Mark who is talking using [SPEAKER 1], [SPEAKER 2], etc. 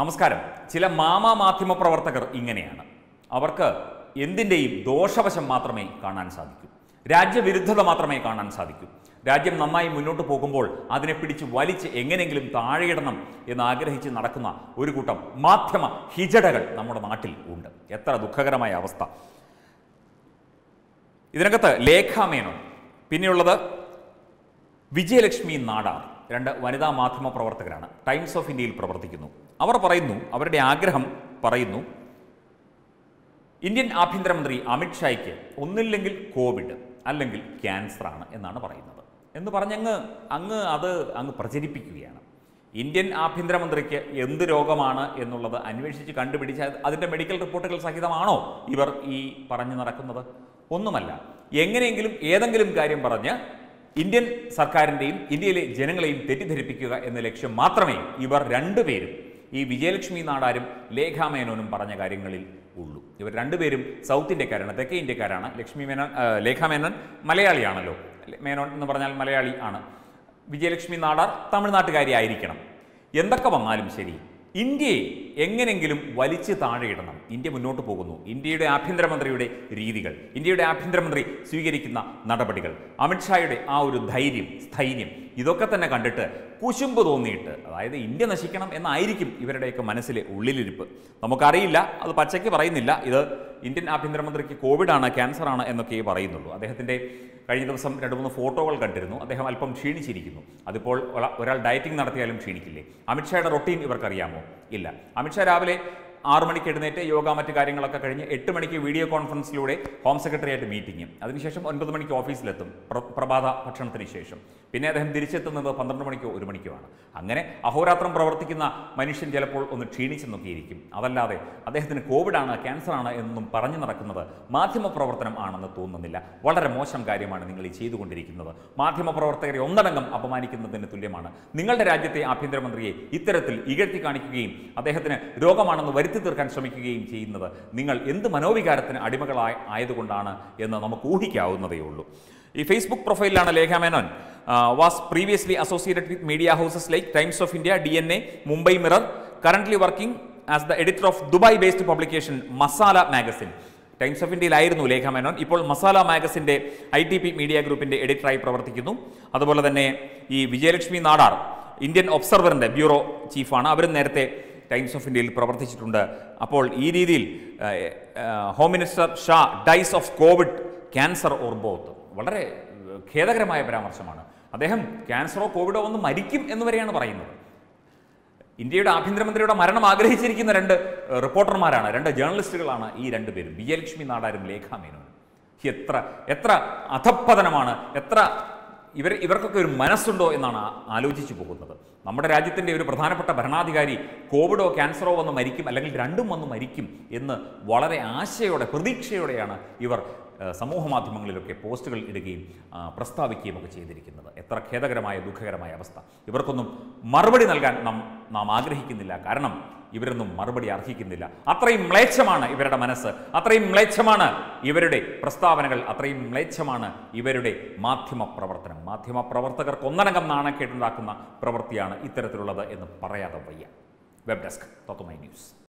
[SPEAKER 1] നമസ്കാരം ചില മാമാ മാധ്യമ പ്രവർത്തകർ ഇങ്ങനെയാണ് അവർക്ക് എന്തിൻ്റെയും ദോഷവശം മാത്രമേ കാണാൻ സാധിക്കൂ രാജ്യവിരുദ്ധത മാത്രമേ കാണാൻ സാധിക്കൂ രാജ്യം നന്നായി മുന്നോട്ട് പോകുമ്പോൾ അതിനെ പിടിച്ച് വലിച്ച് എങ്ങനെയെങ്കിലും താഴെയിടണം എന്ന് ആഗ്രഹിച്ച് നടക്കുന്ന ഒരു കൂട്ടം മാധ്യമ ഹിജടകൾ നമ്മുടെ നാട്ടിൽ ഉണ്ട് എത്ര ദുഃഖകരമായ അവസ്ഥ ഇതിനകത്ത് ലേഖാമേനോൻ പിന്നെയുള്ളത് വിജയലക്ഷ്മി നാടാർ രണ്ട് വനിതാ മാധ്യമ പ്രവർത്തകരാണ് ടൈംസ് ഓഫ് ഇന്ത്യയിൽ പ്രവർത്തിക്കുന്നു അവർ പറയുന്നു അവരുടെ ആഗ്രഹം പറയുന്നു ഇന്ത്യൻ ആഭ്യന്തരമന്ത്രി അമിത്ഷായ്ക്ക് ഒന്നില്ലെങ്കിൽ കോവിഡ് അല്ലെങ്കിൽ ക്യാൻസർ ആണ് എന്നാണ് പറയുന്നത് എന്ന് പറഞ്ഞങ്ങ് അങ്ങ് അത് അങ്ങ് പ്രചരിപ്പിക്കുകയാണ് ഇന്ത്യൻ ആഭ്യന്തരമന്ത്രിക്ക് എന്ത് രോഗമാണ് എന്നുള്ളത് അന്വേഷിച്ച് കണ്ടുപിടിച്ച് അത് അതിൻ്റെ മെഡിക്കൽ റിപ്പോർട്ടുകൾ സഹിതമാണോ ഇവർ ഈ പറഞ്ഞു നടക്കുന്നത് ഒന്നുമല്ല എങ്ങനെയെങ്കിലും ഏതെങ്കിലും കാര്യം പറഞ്ഞ് ഇന്ത്യൻ സർക്കാരിൻ്റെയും ഇന്ത്യയിലെ ജനങ്ങളെയും തെറ്റിദ്ധരിപ്പിക്കുക എന്ന ലക്ഷ്യം മാത്രമേ ഇവർ രണ്ടുപേരും ഈ വിജയലക്ഷ്മി നാടാരും ലേഖാമേനോനും പറഞ്ഞ കാര്യങ്ങളിൽ ഉള്ളൂ ഇവർ രണ്ടുപേരും സൗത്ത് ഇന്ത്യക്കാരാണ് തെക്കേ ഇന്ത്യക്കാരാണ് ലക്ഷ്മി മേനോൻ ആ, ലേഖാമേനോൻ മലയാളിയാണല്ലോ മേനോൻ എന്ന് പറഞ്ഞാൽ മലയാളി ആണ് വിജയലക്ഷ്മി നാടാർ തമിഴ്നാട്ടുകാരി ആയിരിക്കണം എന്തൊക്കെ വന്നാലും ശരി ഇന്ത്യയെ എങ്ങനെങ്കിലും വലിച്ചു താഴെയിടണം ഇന്ത്യ മുന്നോട്ട് പോകുന്നു ഇന്ത്യയുടെ ആഭ്യന്തരമന്ത്രിയുടെ രീതികൾ ഇന്ത്യയുടെ ആഭ്യന്തരമന്ത്രി സ്വീകരിക്കുന്ന നടപടികൾ അമിത്ഷായുടെ ആ ഒരു ധൈര്യം സ്ഥൈര്യം ഇതൊക്കെ തന്നെ കണ്ടിട്ട് കുശുമ്പ് തോന്നിയിട്ട് അതായത് ഇന്ത്യ നശിക്കണം എന്നായിരിക്കും ഇവരുടെയൊക്കെ മനസ്സിലെ ഉള്ളിലിരിപ്പ് നമുക്കറിയില്ല അത് പച്ചയ്ക്ക് പറയുന്നില്ല ഇത് ഇന്ത്യൻ ആഭ്യന്തരമന്ത്രിക്ക് കോവിഡാണ് ക്യാൻസറാണ് എന്നൊക്കെ പറയുന്നുള്ളൂ അദ്ദേഹത്തിൻ്റെ കഴിഞ്ഞ ദിവസം രണ്ട് മൂന്ന് ഫോട്ടോകൾ കണ്ടിരുന്നു അദ്ദേഹം അല്പം ക്ഷീണിച്ചിരിക്കുന്നു അതിപ്പോൾ ഒരാ- ഒരാൾ ഡയറ്റിംഗ് നടത്തിയാലും ക്ഷീണിക്കില്ലേ അമിത്ഷായുടെ റൊട്ടീൻ ഇവർക്കറിയാമോ ഇല്ല അമിത്ഷാ രാവിലെ ആറു മണിക്ക് എഴുന്നേറ്റ് യോഗ മറ്റു കാര്യങ്ങളൊക്കെ കഴിഞ്ഞ് എട്ട് മണിക്ക് വീഡിയോ കോൺഫറൻസിലൂടെ ഹോം സെക്രട്ടറിയായിട്ട് മീറ്റിംഗ് അതിനുശേഷം ഒൻപത് മണിക്ക് ഓഫീസിലെത്തും പ്ര- പ്രഭാത ഭക്ഷണത്തിന് ശേഷം പിന്നെ അദ്ദേഹം തിരിച്ചെത്തുന്നത് പന്ത്രണ്ട് മണിക്കോ ഒരു മണിക്കോ ആണ് അങ്ങനെ അഹോരാത്രം പ്രവർത്തിക്കുന്ന മനുഷ്യൻ ചിലപ്പോൾ ഒന്ന് ക്ഷീണിച്ചെന്നൊക്കെ ഇരിക്കും അതല്ലാതെ അദ്ദേഹത്തിന് കോവിഡാണ് ക്യാൻസറാണ് എന്നും പറഞ്ഞു നടക്കുന്നത് മാധ്യമ പ്രവർത്തനം ആണെന്ന് തോന്നുന്നില്ല വളരെ മോശം കാര്യമാണ് നിങ്ങൾ ഈ ചെയ്തുകൊണ്ടിരിക്കുന്നത് മാധ്യമ പ്രവർത്തകരെ ഒന്നടങ്കം അപമാനിക്കുന്നതിന് തുല്യമാണ് നിങ്ങളുടെ രാജ്യത്തെ ആഭ്യന്തരമന്ത്രിയെ ഇത്തരത്തിൽ ഇകഴ്ത്തി കാണിക്കുകയും അദ്ദേഹത്തിന് രോഗമാണെന്ന് വരുത്തി തീർക്കാൻ ശ്രമിക്കുകയും ചെയ്യുന്നത് നിങ്ങൾ എന്ത് മനോവികാരത്തിന് അടിമകളായ ആയതുകൊണ്ടാണ് എന്ന് നമുക്ക് ഊഹിക്കാവുന്നതേ ഉള്ളൂ ഈ ഫേസ്ബുക്ക് പ്രൊഫൈലിലാണ് Lekha Menon was previously associated with media houses like Times of India D N A Mumbai Mirror currently working as the editor of Dubai based publication Masala magazine Times of ഇന്ത്യയിലായിരുന്നു ലേഖ മേനോൻ ഇപ്പോൾ മസാല മാഗസിന്റെ ഐ ടി പി മീഡിയ ഗ്രൂപ്പിന്റെ എഡിറ്ററായി പ്രവർത്തിക്കുന്നു അതുപോലെ തന്നെ ഈ വിജയലക്ഷ്മി നാടാർ ഇന്ത്യൻ ഒബ്സർവറിന്റെ ബ്യൂറോ ചീഫാണ് അവരും നേരത്തെ ടൈംസ് ഓഫ് ഇന്ത്യയിൽ പ്രവർത്തിച്ചിട്ടുണ്ട് അപ്പോൾ ഈ രീതിയിൽ ah, ah, home minister Shah dies of Covid cancer or both വളരെ ഏഹ്, ഖേദകരമായ പരാമർശമാണ് അദ്ദേഹം ക്യാൻസറോ കോവിഡോ ഒന്ന് മരിക്കും എന്ന് വരെയാണ് പറയുന്നത് ഇന്ത്യയുടെ ആഭ്യന്തരമന്ത്രിയുടെ മരണം ആഗ്രഹിച്ചിരിക്കുന്ന രണ്ട് ഏഹ്, റിപ്പോർട്ടർമാരാണ് രണ്ട് ജേർണലിസ്റ്റുകളാണ് ഈ രണ്ടുപേരും വിജയലക്ഷ്മി നാടാരും ലേഖാ മേനോനും എത്ര എത്ര അധപ്പതനമാണ് എത്ര ഇവർ ഇവർക്കൊക്കെ ഒരു മനസ്സുണ്ടോ എന്നാണ് ആ- ആലോചിച്ചു പോകുന്നത് നമ്മുടെ രാജ്യത്തിൻ്റെ ഒരു പ്രധാനപ്പെട്ട ഭരണാധികാരി കോവിഡോ ക്യാൻസറോ വന്ന് മരിക്കും അല്ലെങ്കിൽ രണ്ടും വന്ന് മരിക്കും എന്ന് വളരെ ആശയോടെ പ്രതീക്ഷയോടെയാണ് ഇവർ ഏഹ്, സമൂഹ മാധ്യമങ്ങളിലൊക്കെ പോസ്റ്റുകൾ ഇടുകയും ആ, പ്രസ്താവിക്കുകയും ഒക്കെ ചെയ്തിരിക്കുന്നത് എത്ര ഖേദകരമായ ദുഃഖകരമായ അവസ്ഥ ഇവർക്കൊന്നും മറുപടി നൽകാൻ നാം നാം ആഗ്രഹിക്കുന്നില്ല കാരണം ഇവരൊന്നും മറുപടി അർഹിക്കുന്നില്ല അത്രയും മ്ലേച്ഛമാണ് ഇവരുടെ മനസ്സ് അത്രയും മ്ലേച്ഛമാണ് ഇവരുടെ പ്രസ്താവനകൾ അത്രയും മ്ലേച്ഛമാണ് ഇവരുടെ മാധ്യമ പ്രവർത്തനം മാധ്യമ പ്രവർത്തകർക്ക് ഒന്നടങ്കം നാണക്കേടുണ്ടാക്കുന്ന പ്രവൃത്തിയാണ് ഇത്തരത്തിലുള്ളത് എന്ന് പറയാതെ വയ്യ വെബ് ഡെസ്ക് തത്വമൈ ന്യൂസ്